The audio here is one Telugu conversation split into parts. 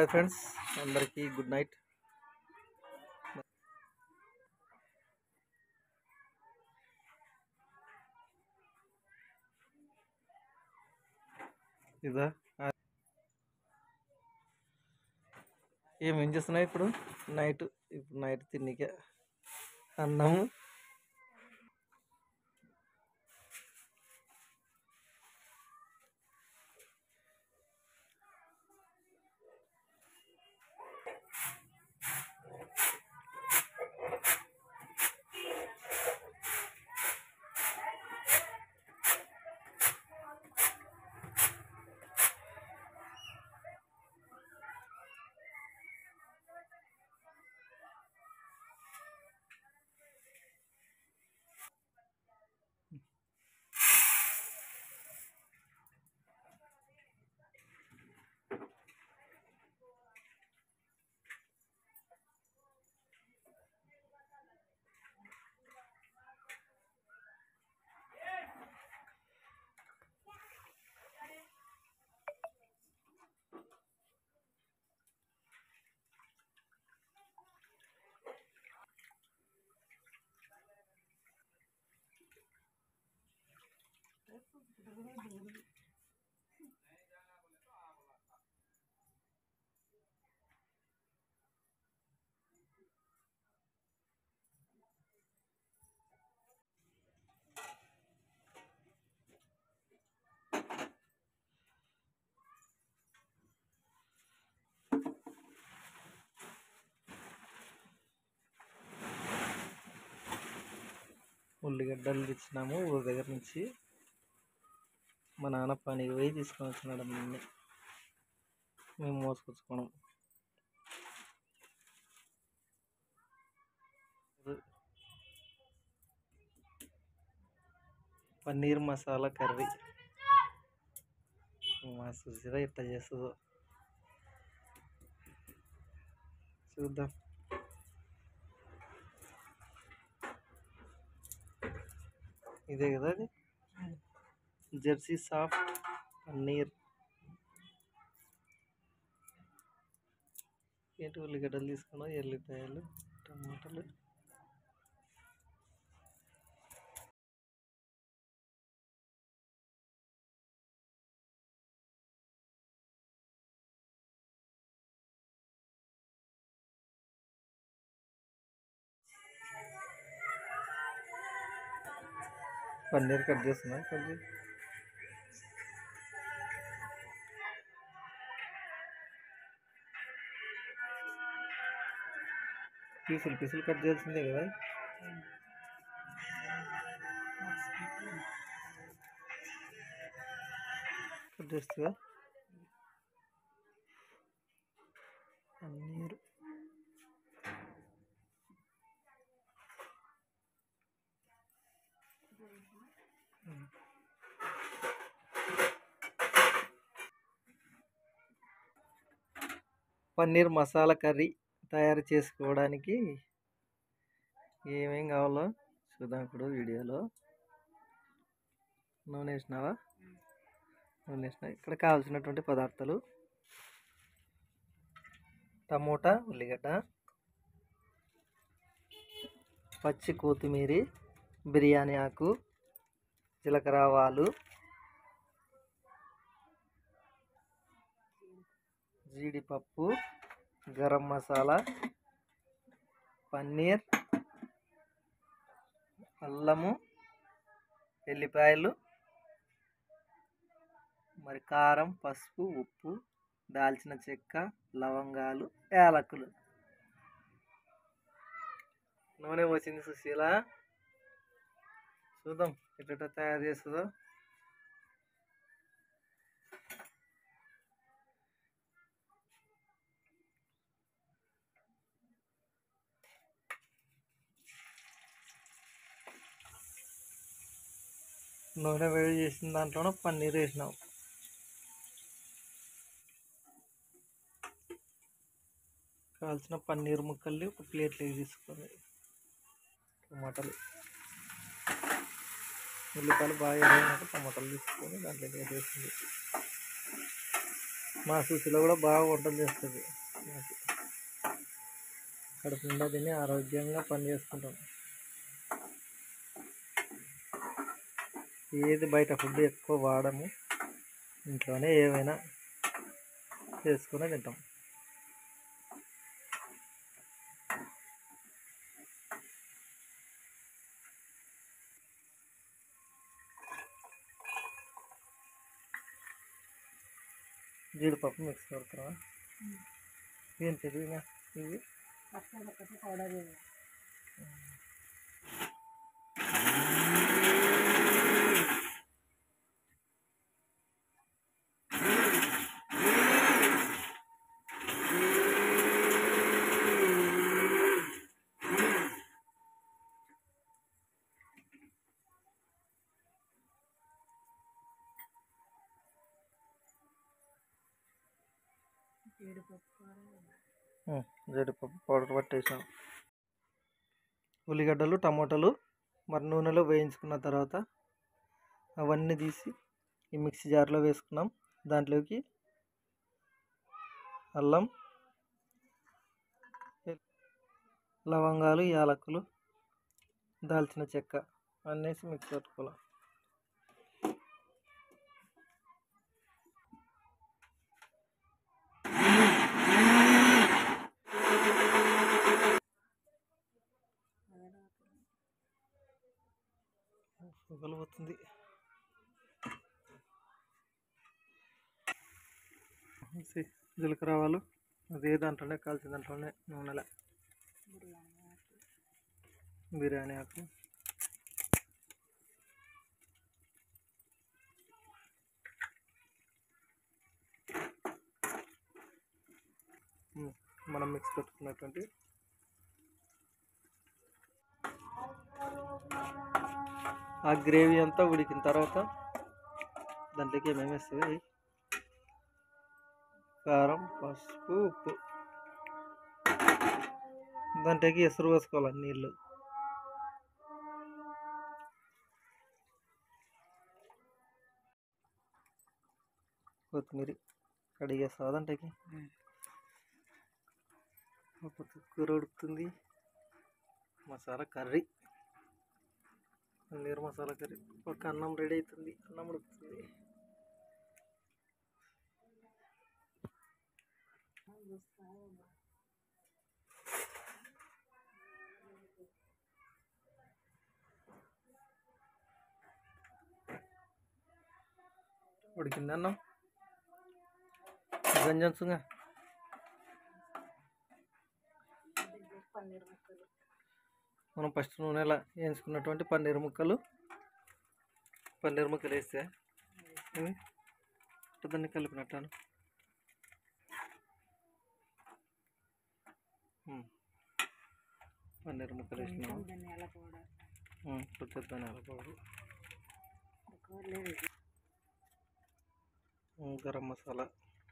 హాయ్ ఫ్రెండ్స్ అందరికీ గుడ్ నైట్ ఇదా ఏమేం చేస్తున్నావు ఇప్పుడు నైట్ ఇప్పుడు నైట్ తిన్నికే అన్నం ఉల్లిగడ్డలు తెచ్చినాము ఊరి దగ్గర నుంచి మా నాన్న పనికి పోయి తీసుకొని వచ్చినాడు అన్నీ మేము మోసుకొచ్చుకోవడం పన్నీర్ మసాలా కర్రీ మా సుశీల ఎట్లా చేస్తుందో చూద్దాం ఇదే కదా అది జెర్సీ సాఫ్ట్ పన్నీర్ ఏంటి ఉల్లిగడ్డలు తీసుకున్నావు ఎల్లిపాయలు టమాటాలు పన్నీర్ కట్ చేస్తున్నా కట్ చేయి పీసులు పీసులు కట్ చేయాల్సిందే కదా కట్ చేస్తుందా పన్నీర్ పన్నీర్ మసాలా కర్రీ తయారు చేసుకోవడానికి ఏమేం కావాలో చూద్దాం ఇప్పుడు వీడియోలో నూనె వేసినావా నూనె వేసిన ఇక్కడ కావాల్సినటువంటి పదార్థాలు టమోటా ఉల్లిగడ్డ పచ్చి కొత్తిమీర బిర్యానీ ఆకు జీలకర్ర ఆవాలు జీడిపప్పు గరం మసాలా పన్నీర్ అల్లము ఎల్లిపాయలు మరి కారం పసుపు ఉప్పు దాల్చిన చెక్క లవంగాలు యాలకులు నూనె వచ్చింది సుశీల చూద్దాం ఎట్ట తయారు చేస్తుందో నూనె వేడి చేసిన దాంట్లోనే పన్నీర్ వేసినాం కాల్చిన పన్నీర్ ముక్కల్ని ఒక ప్లేట్లోకి తీసుకొని టమాటాలు ఉల్లిపాయలు బాగా ఎర్రగినాక టమాటాలు తీసుకొని దాంట్లోకి వేసేసింది మా సుశీల కూడా బాగా వంటలు చేస్తుంది నాకు కడుపు నిండా తిని ఆరోగ్యంగా పని చేసుకుంటాం ఏది బయట ఫుడ్ ఎక్కువ వాడము ఇంట్లోనే ఏమైనా చేసుకుని తింటాం జీడిపప్పు మిక్స్ కొడుతున్నావా ఏం తెలియదా ఇవి పౌడర్ జీడిపప్పు ఉమ్, జీడిపప్పు పౌడర్ పట్టేసాం ఉల్లిగడ్డలు టమాటాలు మరి నూనెలో వేయించుకున్న తర్వాత అవన్నీ తీసి ఈ మిక్సీ జార్లో వేసుకున్నాం దాంట్లోకి అల్లం లవంగాలు యాలకులు దాల్చిన చెక్క అన్నేసి మిక్స్ పెట్టుకోవాలి పొగలు పోతుంది ఇది జీలకర్ర ఆవాలు అదే దాంట్లోనే కాల్చిన దాంట్లోనే నూనెల బిర్యానీ ఆకు ఉమ్, మనం మిక్స్ పెట్టుకున్నటువంటి ఆ గ్రేవీ అంతా ఉడికిన తర్వాత దాంట్లోకి ఏమేమి వేస్తుంది కారం పసుపు ఉప్పు దాంట్లోకి ఎసురు పోసుకోవాలి నీళ్ళు కొత్తిమీర కడిగేస్తావా దాంట్లోకి ఒక కూర ఉడుకుతుంది మసాలా కర్రీ పన్నీర్ మసాలా కర్రీ ఒక అన్నం రెడీ అవుతుంది అన్నం ఉడుకుతుంది ఉడికింది అన్నం గంజన్సుగా పన్నీర్ ముక్కలు మనం ఫస్ట్ నూనెలా వేయించుకున్నటువంటి పన్నీర్ ముక్కలు పన్నీర్ ముక్కలు వేస్తే ఇవి దాన్ని కలిపినట్టాను ఉమ్. పన్నీర్ ముక్కలు వేసినాము కొంచెం ధనియాల పౌడర్ ఉమ్, కొంచెం ధనియాల పౌడర్ ఎక్కువ లేదు ఉమ్, గరం మసాలా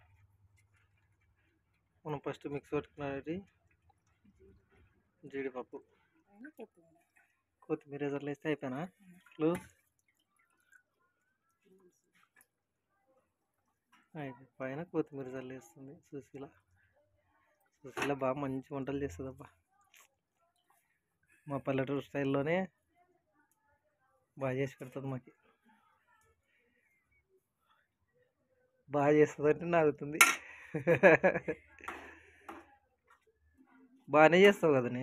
మనం ఫస్ట్ మిక్స్ పెట్టుకున్నది జీడిపప్పు పైన కొత్తిమీర కొత్తిమీర ఎదురులు వేస్తే అయిపోయినా క్లోజ్ అయిపోయి పైన కొత్తిమీర చల్లేస్తుంది సుశీల సుశీల బాగా మంచి వంటలు చేస్తుందబ్బా మా పల్లెటూరు స్టైల్లోనే బాగా చేసి పెడుతుంది మాకు బాగా చేస్తుందంటే నాగుతుంది బాగానే చేస్తావు కదనే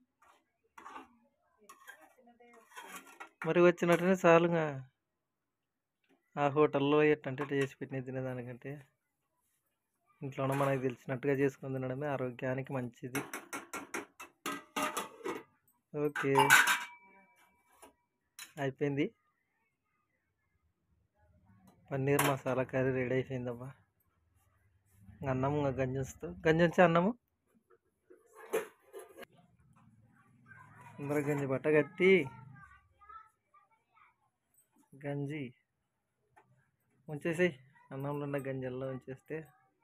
మరి వచ్చినట్టునే చాలుగా ఆ హోటల్లో ఎట్టంటే ఇట్ట చేసి పెట్టిన తినేదానికంటే ఇంట్లోనే మనకు తెలిసినట్టుగా చేసుకొని తినడమే ఆరోగ్యానికి మంచిది ఓకే అయిపోయింది పన్నీర్ మసాలా కర్రీ రెడీ అయిపోయిందబ్బా ఇంక అన్నం ఇంకా గంజంతో గంజంచి అన్నము అందరూ గంజి బట్ట కట్టి గంజి ఉంచేసేయి అన్నంలో ఉన్న గంజల్లో ఉంచేస్తే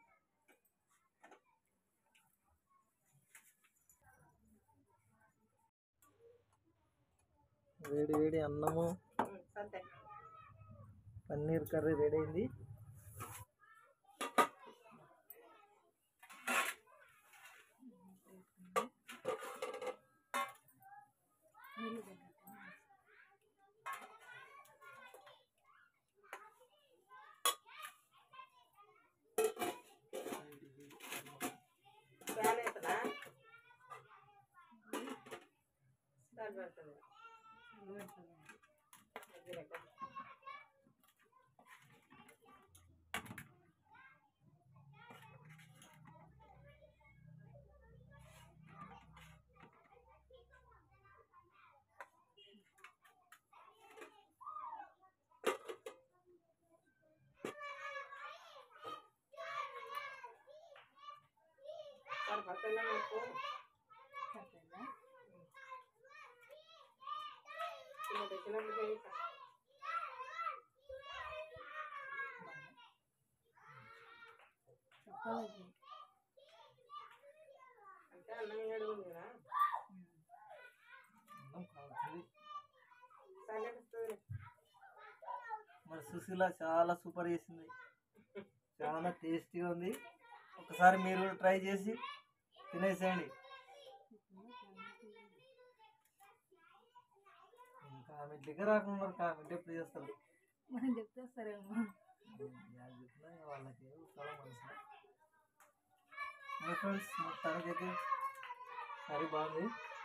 వేడి వేడి అన్నము అంతే పన్నీర్ కర్రీ రెడీ అయింది పెడుతుంది పక్కన నాకు సరిపోయిందా? ఇలా తెచ్చినప్పుడు చేయి. చెప్పాలి అంటే అన్నం ఏడు ఉంది కదా అన్నం కావాలి సరే వస్తుంది మరి సుశీల చాలా సూపర్ చేసింది చాలా టేస్టీగా ఉంది ఒకసారి మీరు కూడా ట్రై చేసి తినేసేయండి కామెంట్లకే రాకుండా కామెంట్ ఎప్పుడు చేస్తారు మనం చెప్తే సరేమో యాడ్ చెప్పినా ఇక వాళ్ళకి చాలా మనసు ఫ్రెండ్స్ మొత్తానికి అయితే కర్రీ బాగుంది